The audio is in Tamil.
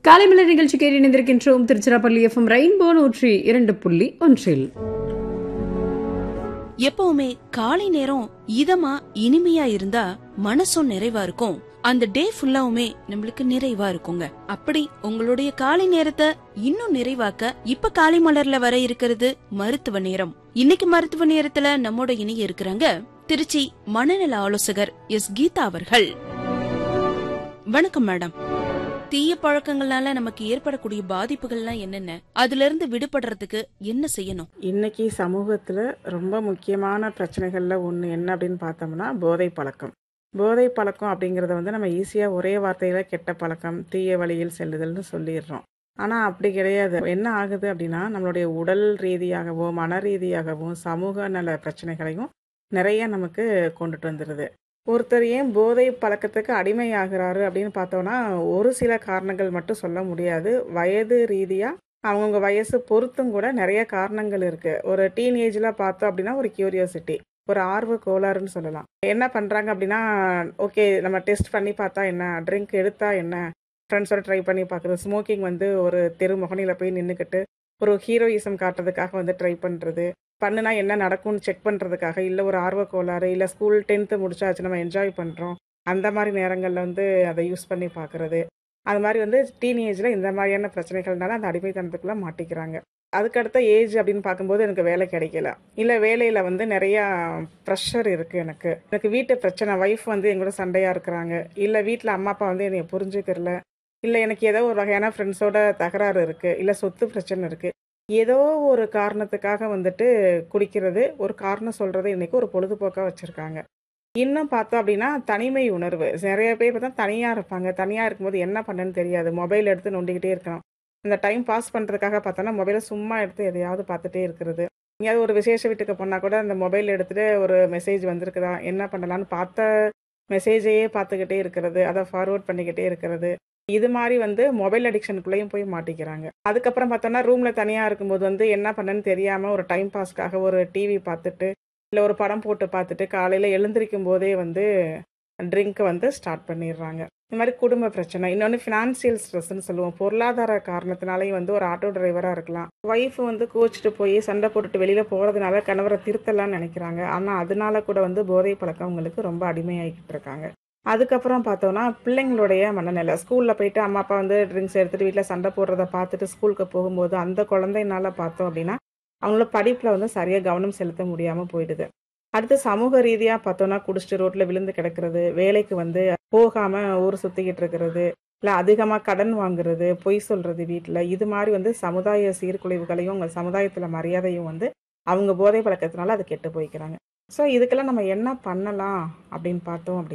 காலைமலர் நிகழ்ச்சி கேட்டு இணைந்திருக்கின்றோம் திருச்சிராப்பள்ளி எஃப்எம் ரெயின்போ நூற்றி இரண்டு புள்ளி ஒன்றில் எப்பவுமே காலை நேரம் இதமா இனிமையா இருந்தா மனசும் நிறைவா இருக்கும் அந்த டே ஃபுல்லாவுமே நம்மளுக்கு நிறைவா இருக்குங்க அப்படி உங்களுடைய காலை நேரத்தை இன்னும் நிறைவாக்க இப்ப காலை மலர்ல வர இருக்கிறது மருத்துவ நேரம் இன்னைக்கு மருத்துவ நேரத்துல நம்மோட இணைய இருக்கிறாங்க திருச்சி மனநல ஆலோசகர் எஸ் கீதா அவர்கள் வணக்கம் மேடம் தீய பழக்கங்களால நமக்கு ஏற்படக்கூடிய பாதிப்புகள்லாம் என்னென்ன அதுல இருந்து விடுபடுறதுக்கு என்ன செய்யணும் இன்னைக்கு சமூகத்தில் ரொம்ப முக்கியமான பிரச்சனைகளில் ஒன்று என்ன அப்படின்னு பார்த்தோம்னா போதை பழக்கம் போதை பழக்கம் அப்படிங்கிறத வந்து நம்ம ஈஸியாக ஒரே வார்த்தையில் கெட்ட பழக்கம் தீய வழியில் செல்லுதல்னு சொல்லிடுறோம் ஆனால் அப்படி கிடையாது என்ன ஆகுது அப்படின்னா நம்மளுடைய உடல் ரீதியாகவும் மன ரீதியாகவும் சமூக நல பிரச்சனைகளையும் நிறைய நமக்கு கொண்டுட்டு வந்துடுது ஒருத்தர் ஏன் போதை பழக்கத்துக்கு அடிமையாகிறாரு அப்படின்னு பார்த்தோன்னா ஒரு சில காரணங்கள் மட்டும் சொல்ல முடியாது வயது ரீதியாக அவங்கவுங்க வயசு பொறுத்தும் கூட நிறைய காரணங்கள் இருக்கு ஒரு டீன் ஏஜ்ல பார்த்தோம் அப்படின்னா ஒரு கியூரியாசிட்டி ஒரு ஆர்வ கோளாறுன்னு சொல்லலாம் என்ன பண்றாங்க அப்படின்னா ஓகே நம்ம டெஸ்ட் பண்ணி பார்த்தா என்ன ட்ரிங்க் எடுத்தா என்ன ஃப்ரெண்ட்ஸோட ட்ரை பண்ணி பார்க்குறது ஸ்மோக்கிங் வந்து ஒரு தெரு முகனில போய் நின்றுக்கிட்டு ஒரு ஹீரோயிசம் காட்டுறதுக்காக வந்து ட்ரை பண்ணுறது பண்ணுனா என்ன நடக்கும்னு செக் பண்ணுறதுக்காக இல்லை ஒரு ஆர்வ கோளாறு இல்லை ஸ்கூல் டென்த்து முடிச்சாச்சு நம்ம என்ஜாய் பண்ணுறோம் அந்த மாதிரி நேரங்களில் வந்து அதை யூஸ் பண்ணி பார்க்குறது அது மாதிரி வந்து டீனேஜில் இந்த மாதிரியான பிரச்சனைகள்னால அந்த அடிமைத்தனத்துக்குள்ளே மாட்டிக்கிறாங்க அதுக்கடுத்த ஏஜ் அப்படின்னு பார்க்கும்போது எனக்கு வேலை கிடைக்கல இல்லை வேலையில் வந்து நிறையா ப்ரெஷர் இருக்குது எனக்கு எனக்கு வீட்டு பிரச்சனை ஒய்ஃப் வந்து எங்களோட சண்டையாக இருக்கிறாங்க இல்லை வீட்டில் அம்மா அப்பா வந்து என்னை புரிஞ்சுக்கிறல இல்லை எனக்கு ஏதோ ஒரு வகையான ஃப்ரெண்ட்ஸோட தகராறு இருக்குது இல்லை சொத்து பிரச்சனை இருக்குது ஏதோ ஒரு காரணத்துக்காக வந்துட்டு குடிக்கிறது ஒரு காரணம் சொல்கிறது இன்றைக்கி ஒரு பொழுதுபோக்காக வச்சுருக்காங்க இன்னும் பார்த்தோம் அப்படின்னா தனிமை உணர்வு நிறைய பேர் பார்த்தா தனியாக இருப்பாங்க தனியாக இருக்கும்போது என்ன பண்ணேன்னு தெரியாது மொபைல் எடுத்து நோண்டிக்கிட்டே இருக்கணும் அந்த டைம் பாஸ் பண்ணுறதுக்காக பார்த்தோன்னா மொபைலை சும்மா எடுத்து எதையாவது பார்த்துட்டே இருக்கிறது எங்கேயாவது ஒரு விசேஷ வீட்டுக்கு போனால் கூட அந்த மொபைல் எடுத்துகிட்டு ஒரு மெசேஜ் வந்திருக்குதா என்ன பண்ணலான்னு பார்த்த மெசேஜையே பார்த்துக்கிட்டே இருக்கிறது அதை ஃபார்வர்ட் பண்ணிக்கிட்டே இருக்கிறது இது மாதிரி வந்து மொபைல் அடிக்ஷனுக்குள்ளேயும் போய் மாட்டிக்கிறாங்க அதுக்கப்புறம் பார்த்தோன்னா ரூமில் தனியாக இருக்கும்போது வந்து என்ன பண்ணேன்னு தெரியாமல் ஒரு டைம் பாஸ்க்காக ஒரு டிவி பார்த்துட்டு இல்லை ஒரு படம் போட்டு பார்த்துட்டு காலையில் எழுந்திருக்கும் போதே வந்து ட்ரிங்க்கை வந்து ஸ்டார்ட் பண்ணிடுறாங்க இந்த மாதிரி குடும்ப பிரச்சனை இன்னொன்று ஃபினான்சியல் ஸ்ட்ரெஸ்ன்னு சொல்லுவோம் பொருளாதார காரணத்தினாலையும் வந்து ஒரு ஆட்டோ டிரைவராக இருக்கலாம் ஒய்ஃப் வந்து கோச்சிட்டு போய் சண்டை போட்டுட்டு வெளியில் போகிறதுனால கணவரை திருத்தலாம்னு நினைக்கிறாங்க ஆனால் அதனால கூட வந்து போதை பழக்கம் அவங்களுக்கு ரொம்ப அடிமையாகிக்கிட்டு இருக்காங்க அதுக்கப்புறம் பார்த்தோன்னா பிள்ளைங்களுடைய மனநிலை ஸ்கூலில் போயிட்டு அம்மா அப்பா வந்து ட்ரிங்க்ஸ் எடுத்துகிட்டு வீட்டில் சண்டை போடுறத பார்த்துட்டு ஸ்கூலுக்கு போகும்போது அந்த குழந்தைனால பார்த்தோம் அப்படின்னா அவங்கள படிப்பில் வந்து சரியாக கவனம் செலுத்த முடியாமல் போயிடுது அடுத்து சமூக ரீதியாக பார்த்தோன்னா குடிச்சிட்டு ரோட்டில் விழுந்து கிடக்கிறது வேலைக்கு வந்து போகாமல் ஊர் சுற்றிக்கிட்டு இருக்கிறது இல்லை அதிகமாக கடன் வாங்குறது பொய் சொல்கிறது வீட்டில் இது மாதிரி வந்து சமுதாய சீர்குலைவுகளையும் உங்கள் சமுதாயத்தில் மரியாதையும் வந்து அவங்க போதை பழக்கத்தினால அது கெட்டு போய்க்கிறாங்க ஸோ இதுக்கெல்லாம் நம்ம என்ன பண்ணலாம் அப்படின்னு பார்த்தோம் அப்படி